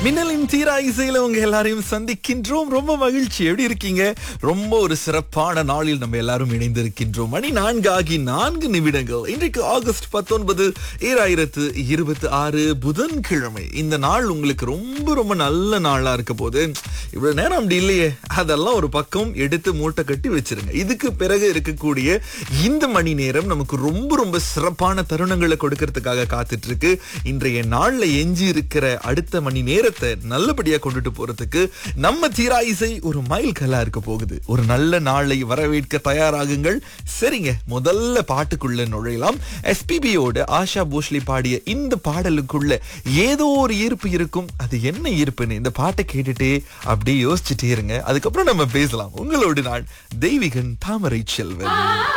மின்னலின் தீரா இசையில உங்க எல்லாரையும் சந்திக்கின்றோம் ரொம்ப மகிழ்ச்சி எப்படி இருக்கீங்க ரொம்ப ஒரு சிறப்பான நாளில் நம்ம எல்லாரும் இணைந்திருக்கின்றோம் மணி நான்கு ஆகி நான்கு நிமிடங்கள் இன்றைக்கு ஆகஸ்ட் பத்தொன்பது ஏழாயிரத்து இருபத்தி ஆறு புதன்கிழமை இந்த நாள் உங்களுக்கு ரொம்ப ரொம்ப நல்ல நாளா இருக்க போது இவ்வளவு நேரம் அப்படி இல்லையே அதெல்லாம் ஒரு பக்கம் எடுத்து மூட்டை கட்டி வச்சிருங்க இதுக்கு பிறகு இருக்கக்கூடிய இந்த மணி நேரம் நமக்கு ரொம்ப ரொம்ப சிறப்பான தருணங்களை கொடுக்கறதுக்காக காத்துட்டு இருக்கு இன்றைய நாள்ல எஞ்சி இருக்கிற அடுத்த மணி நேரத்தை நல்லபடியா கொண்டுட்டு போறதுக்கு நம்ம தீரா இசை ஒரு மைல் கல்லா இருக்க போகுது ஒரு நல்ல நாளை வரவேற்க தயாராகுங்கள் சரிங்க முதல்ல பாட்டுக்குள்ள நுழையலாம் எஸ்பிபியோட ஆஷா போஸ்லி பாடிய இந்த பாடலுக்குள்ள ஏதோ ஒரு ஈர்ப்பு இருக்கும் அது என்ன ஈர்ப்புன்னு இந்த பாட்டை கேட்டுட்டே அப்படியே யோசிச்சுட்டே இருங்க அதுக்கப்புறம் நம்ம பேசலாம் உங்களோடு நான் தெய்வீகன் தாமரை செல்வன்